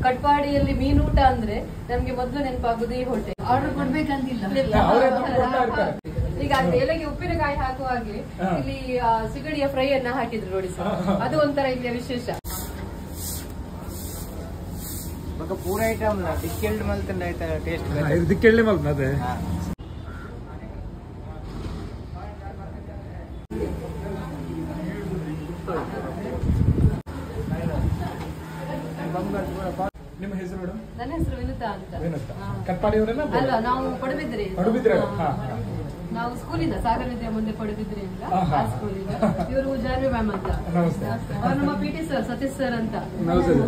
ಕಟ್ಪಾಡಿಯಲ್ಲಿ ಮೀನೂಟ ಅಂದ್ರೆ ನಮ್ಗೆ ಮೊದಲು ನೆನಪಾಗುದು ಈ ಹೋಟೆಲ್ ಆರ್ಡರ್ ಕೊಡ್ಬೇಕಂತಿಲ್ಲ ಅವರೇ ತಂದು ಕೊಡ್ತಾ ಇರ್ತಾರೆ. ಈಗ ಆ ಎಲೆಗೆ ಉಪ್ಪಿನಕಾಯಿ ಹಾಕುವ ಹಾಗೆ ಹಾ. ಇಲ್ಲಿ ಆ, ಸಿಗಡಿಯ ಫ್ರೈ ಅನ್ನ ಹಾಕಿದ್ರು ನೋಡಿ ಸರ್ ಹಾ, ಹಾ. ಅದು ಒಂಥರ ಇಲ್ಲಿಯ ವಿಶೇಷ ఒక పూర ఐటమ్ డిస్కెల్డ్ మల్తుండే అయితే టేస్ట్ ಇದಕ್ಕೆಳ್ಳೆ ಮಲ್ನ ಅದೇ ನಿಮ್ಮ ಹೆಸರು ಮೇಡಮ್ ನನ್ನ ಹೆಸರು ವಿನುತಾ ಅಂತ ವಿನುತಾ. ಹಾ. ಕಟ್ಪಾಡಿಯವರೆಲ್ಲ ಅಲ್ಲ ನಾವು ಪಡುಬಿದ್ರೆ ಪಡುಬಿದ್ರೆ, ಹಾ, ಹಾ. ನಾವು ಸ್ಕೂಲಿಂದ ಸಾಗರ ವಿದ್ಯಾ ಮುಂದೆ ಪಡುಬಿದ್ರೆಯಿಂದ ಹಾ, ಹಾ. ಆ ಸ್ಕೂಲಿಂದ ಇವರು ಜಾನ್ವಿ ಮ್ಯಾಮ್ ಅಂತ ನಮಸ್ತೆ. ಅವ್ರು ನಮ್ಮ P T sir Satish sir ಅಂತ ನಮಸ್ತೆ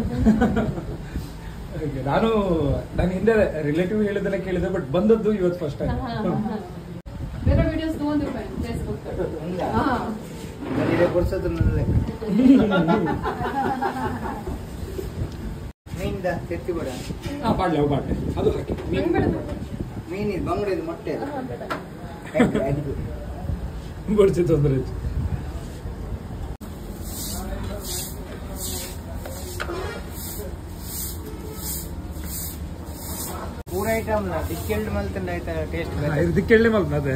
Okay, ನಾನು ನಾನು ಹಿಂದೆ ರಿಲೇಟಿವ್ ಹೇಳಿದ್ದೆಲ್ಲ ಕೇಳಿದೆ ಬಟ್ ಬಂದದ್ದು ಇವತ್ತು ಫಸ್ಟ್ ಟೈಮ್ ಹಾ, ಹಾ, ಹಾ. ಬೇರೆ ವಿಡಿಯೋಸ್ ತಗೊಂಡು ಫೇಸ್ಬುಕ್ ಹಾ ಕೊಡ್ಸೋದು ಮೀನಿಂದ ತೆತ್ತಿ ಬಿಡ ಹಾ ಬಾಡ್ಲೆ ಅವು ಬಾಡ್ಲೆ ಅದು ಹಾಕಿ ನಂಗ್ ಬೇಡ ಬೇಡ. ಮೀನಿದು ಬಂಗುಡಿದು ಮೊಟ್ಟೆ ಅದು. ಹಾ, ಬೇಡ. Egg, egg. ಬಡ್ಸಿ ತೊಂದರೆ ಇತ್ತು పూర ఐటమ్ డిస్కెల్డ్ మల్తుండే అయితే టేస్ట్ ಇದಕ್ಕೆಳ್ಳೆ ಮಲ್ನ ಅದೇ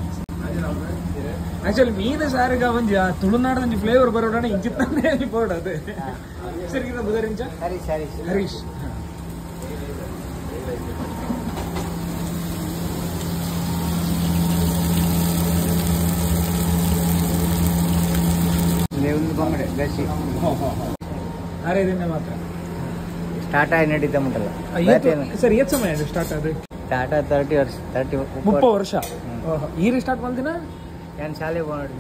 ಆಕ್ಚುಲಿ ಮೀನು ಸಾರಿಗೆ ಒಂಜಿ ಆ ತುಳುನಾಡದ ಫ್ಲೇವರ್ ಬರೋಣ ಇಂಚಿತ್ತಾನೆ ಅಲ್ಲಿ ಬೋರ್ಡ್ ಅದೇ ಸರಿ ಇದು ಬುಧರಿಂಚ ಸರಿ ಸರಿ ಹರೀಶ್ ಒಂದು ಬಂಗುಡೆ ಗಸಿ ಅರೆ ಇದನ್ನೇ ಮಾತ್ರ ಸ್ಟಾರ್ಟ್ ಆಗಿ ನಡೀತಾ ಉಂಟಲ್ಲ ಆ, ಏತ್- ಸರಿ ಏತ್ ಸಮಯ ಅದು ಸ್ಟಾರ್ಟ್ ಅದು ಟಾಟಾ ತರ್ಟಿ ವರ್ಷ ತರ್ಟಿ ಮುಪ್ಪ ವರ್ಷ ಈರಿ ಸ್ಟಾರ್ಟ್ ಮಾಡ್ದಿನ ಏನು ಶಾಲೆ ಮಾಡಿ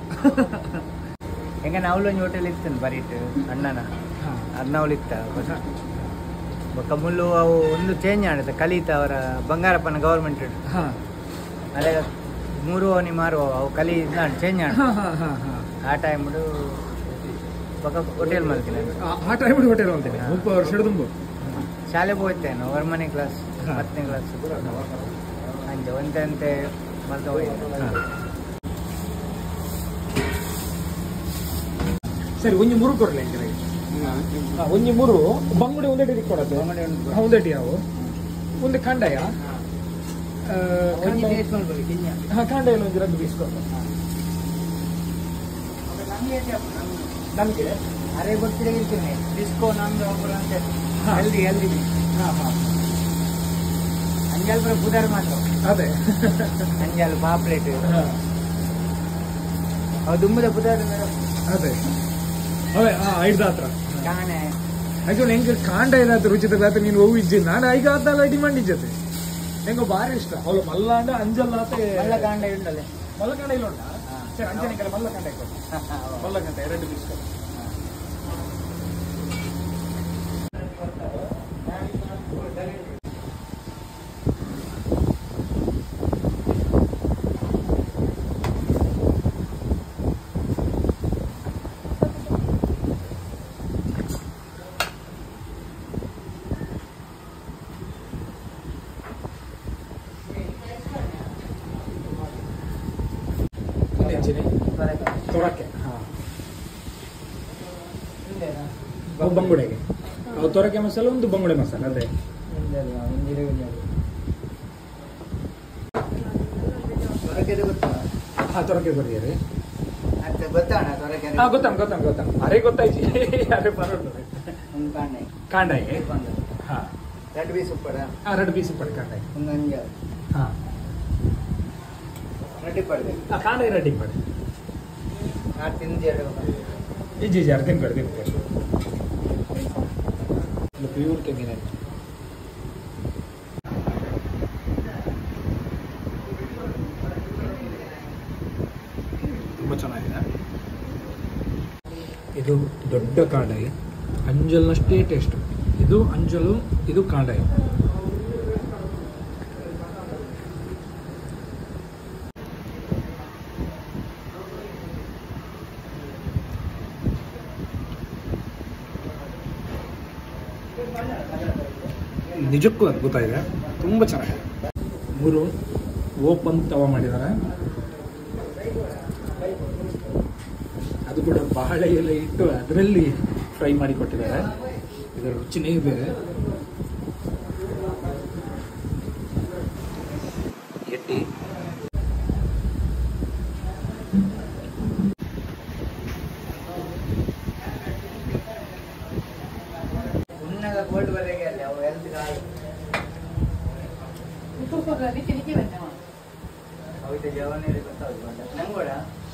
ಹೆಂಗ ನಾವ್ಲೊಂದು ಹೋಟೆಲ್ ಇತ್ತು ಬರೀಟ್ ಅಣ್ಣನ ಅದ್ನವಳಿತ್ತ ಬೊಕ್ಕ ಮುಳ್ಳು ಅವು ಒಂದು ಚೇಂಜ್ ಮಾಡುತ್ತೆ ಕಲಿತ ಅವರ ಬಂಗಾರಪ್ಪನ ಗೌರ್ಮೆಂಟ್ ಹಾ ಅದೇ ಮೂರು ಅವನಿ ಮಾರುವ ಅವು ಕಲಿ ಚೇಂಜ್ ಮಾಡ ಹಾ ಹಾ ಹಾ ಹಾ ಆ ಟೈಮ್ ಬೊಕ್ಕ ಹೋಟೆಲ್ ಮಲ್ತೀನಿ ಆ- ಆ ಟೈಮ್ ಹೋಟೆಲ್ ಅಂತೀನಿ ಮುಪ್ಪ ವರ್ಷ ಹಿಡಿದು ಶಾಲೆ ಹೋಗ್ತೇನೆ ವರ್ಮನೆ ಕ್ಲಾಸ್ ಹಾ. ಹತ್ತನೇ ಕ್ಲಾಸ್ ಹಂಗೆ ಒಂದಂತೆ ಮಲ್ತ ಹೋಯ್ತು ಸರಿ ಒಂಜಿ ಮೂರು ಕೊಡ್ಲಿ ಅಂಕಲ್ ಒಂಜಿ ಮೂರು ಬಂಗುಡೆ ಒಂದೇಟಿ ಕೊಡೋದು ಬಂಗುಡೆ ಒಂದು. ಹಾ, ಒಂದೇಟಿ ಯಾವು ಒಂದು ಖಂಡಯ ಆ, ಒಂಜಿ ಖಂಡ- ಟೇಸ್ಟ್ಕೊಂಡು ಕಿಂಜ ಹಾ ಖಂಡಯಲ್ಲಿ ಒಂದು ರದ್ದು ಬೀಸ್ಕೊಂಡು ನಮಗೆ ಅರೆ ಗೊತ್ತಿರ ಇರ್ತೀನಿ ಡಿಸ್ಕೋ ನಮ್ದು ಒಬ್ಬರು ಅಂತ ಹಾ. ಹೆಲ್ದಿ ಹೆಲ್ದಿ ಹಾ ಹಾ ಅಂಜಲ್ ಬರ ಪುದರ್ ಮಾತು ಅದೇ ಅಂಜಲ್ ಪಾಪ್ಲೇಟ್ ಹಾ, ಅವು ದುಮ್ಮದ ಪುದರ್ ಅದೇ ಅದೇ ಹಾ ಐದು ಹತ್ರ ಕಾಣೆ ಆಕ್ಚುಲಿ ಹೆಂಗೆ ಕಾಂಡ ಇದಾತ ರುಚಿತ ದಾತ ನೀನು ಹೋಗಿ ಇಜ್ಜಿ ನಾನು ಐಗ ಆತಲ್ಲ ಡಿಮಾಂಡ್ ಇಜ್ಜತೆ ಹೆಂಗೋ ಬಾರಿ ಇಷ್ಟ ಅವಳು ಮಲ್ಲಾಂಡ ಅಂಜಲ್ ಆತ ಮಲ್ಲ ಕಾಂಡ ಉಂಟಲ್ಲ ಮಲ್ಲಕಂಡ ಇಲ್ಲ ಉಂಟಾ ಸರಿ ಅಂಜನೆ ಕಲೆ ಮಲ್ಲಕಂಡ ಇಟ್ಕೊಳ್ಳಿ. ಮಲ್ಲಕಂಡ ಎರಡು ಪೀಸ್ ಕೊಡು. ಒಂದು ಹೆಂಚಿನಿ ತೊರಕ್ಕೆ ಅವು ಬಂಗುಡೆಗೆ ಅವು ತೊರಕೆ ಮಸಾಲ ಒಂದು ಬಂಗುಡೆ ಮಸಾಲ ಅದೇ ತೊರಕೆದು ಗೊತ್ತಾ ಹಾ ತೊರಕೆ ಬರ್ತೀರಿ ಮತ್ತೆ ಗೊತ್ತಾಣ ತೊರಕೆ ಹಾ ಗೊತ್ತಾನ ಗೊತ್ತಾನ ಗೊತ್ತಾನ ಅರೆ ಗೊತ್ತಾಯ್ತು ಅರೆ ಬರೋದು ಒಂದು ಕಾಣೆ ಕಾಂಡಾಯಿ ಹಾ ರೆಡ್ ಬೀಸ್ ಉಪ್ಪಡ ಆ ಎರಡು ಪೀಸ್ ಪಡಿ ಕಾಂಡಾಯಿ ಒಂದು ಅಂಜಲ್ ಹಾ ರೆಡಿ ಪಡ್ದೆ ಆ ಕಾಂಡಾಯಿ ರೆಡಿ ಮಾಡಿ ಆ ತಿಂದು ಎರಡು ಇಜ್ಜಿ ಇಜ್ಜಿ ಅರ್ಧ ಕಡ್ದು ಪ್ಯೂರ್ ತೆಂಗಿನ ತುಂಬ ಚೆನ್ನಾಗಿದೆ ಇದು ದೊಡ್ಡ ಕಾಂಡಾಯಿ ಅಂಜಲ್ನಷ್ಟೇ ಟೇಸ್ಟ್ ಇದು ಅಂಜಲು ಇದು ಕಾಂಡಾಯಿ ನಿಜಕ್ಕೂ ಅದ್ಭುತ ಇದೆ ತುಂಬ ಚೆನ್ನಾಗಿದೆ ಮೂರು ಓಪನ್ ತವ ಮಾಡಿದ್ದಾರೆ ಅದು ಕೂಡ ಬಾಳೆ ಎಲೆ ಇಟ್ಟು ಅದರಲ್ಲಿ ಫ್ರೈ ಮಾಡಿ ಕೊಟ್ಟಿದ್ದಾರೆ ಇದು ಇದರ ರುಚಿನೇ ಬೇರೆ ಎಟ್ಟಿ ಉನ್ನಗ ಗೋಲ್ಡ್ ಬರೆಗೆ ಅಲ್ಲಿ ಅವು ಹೆಲ್ತ್ ನಿಕ್ಕೆ ನಿಕ್ಕೆ ಬಂದ ಅವಿತ ಜವಾನಿ ಗೊತ್ತಾಗುತ್ತೆ ನಂಗೆ ಕೂಡ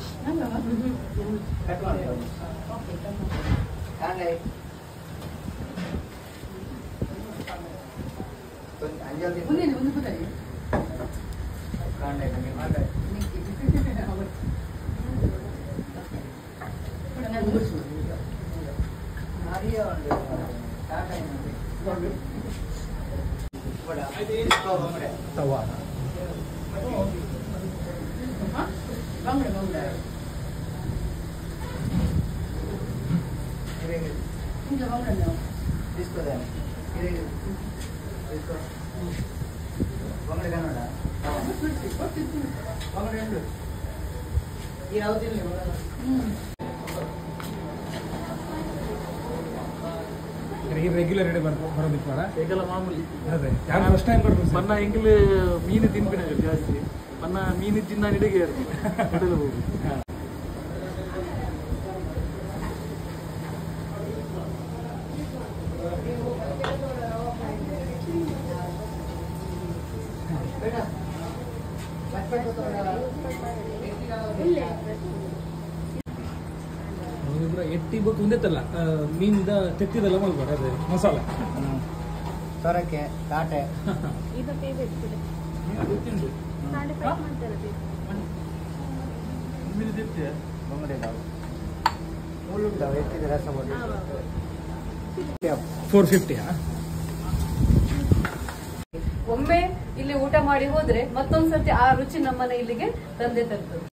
ಕಟ್ ಮಾಡ್ಬೋದು ಕಾಂಡೆ ಅಂಜಲ್ ಮುಂದೆ ಮುಂದೆ ಕೂತಾರೆ ಕಾಂಡೆ ನಂಗೆ ಮಾತಾಡಿ ಹರಿಯ ಒಂದು ಟಾಟಾ ಇನ್ನೊಂದು ಕೂಡ ಇಸ್ಕೋ ಬಂದ್ರೆ ತವಾ ಬಂಗ್ರೆ ಬಂಗ್ರೆ ಇರೇಗಿ ಹಿಂಗೆ ಬಂಗ್ರೆ ನಾವು ಇಸ್ಕೋದಾನೆ ಇರೇಗಿ ಇಸ್ಕೋ ಬಂಗಡೆ ಕನ್ನಡ ಬಂಗಡೆ ಉಂಟು ಈ ಯಾವ್ದಿಲ್ಲ ಈ ರೆಗ್ಯುಲರ್ ಎಡೆ ಬರ್ಬೋದು ಬರೋದಿಪ್ಪಾರ ಈಗೆಲ್ಲ ಮಾಮೂಲಿ ಅದೇ ಯಾರು ಫಸ್ಟ್ ಟೈಮ್ ಬರ್ಬೋದು ಮನ್ನ ಎಂಗಿಲು ಮೀನು ತಿನ್ಪಿನ ಜಾಸ್ತಿ ಮನ್ನ ಮೀನು ತಿನ್ನ ನಿಡಿಗೆ ಹೋಟೆಲ್ ಹೋಗು ಬೇಡ ಇಬ್ಬರ ಎಟ್ಟಿ ಬೊಕ್ಕ ಉಂದೆತ್ತಲ್ಲ ಮೀನಿಂದ ತೆತ್ತಿದೆಲ್ಲ ಮಾಡ್ಬೋದು ಅದೇ ಮಸಾಲೆ ಸೊರಕೆ ಕಾಟೆ ಇದು ಫೇವ್ರೆಟ್ ಕೂಡ ಗೊತ್ತುಂಟು ಕಾಂಡೆ ಫ್ರೈ ಮಾಡ್ತಾರೆ ಮೀನು ತಿಂತೆ ಬಂಗಡೆ ಇದಾವೆ ಮುಳ್ಳುಂಟಾವೆ ಎತ್ತಿದ ರಸ ಮಾಡಿ ಫೋರ್ ಫಿಫ್ಟಿಯಾ ಒಮ್ಮೆ ಇಲ್ಲಿ ಊಟ ಮಾಡಿ ಹೋದ್ರೆ ಮತ್ತೊಂದ್ಸರ್ತಿ ಆ ರುಚಿ ನಮ್ಮನೆ ಇಲ್ಲಿಗೆ ತಂದೆ ತರ್ತದೆ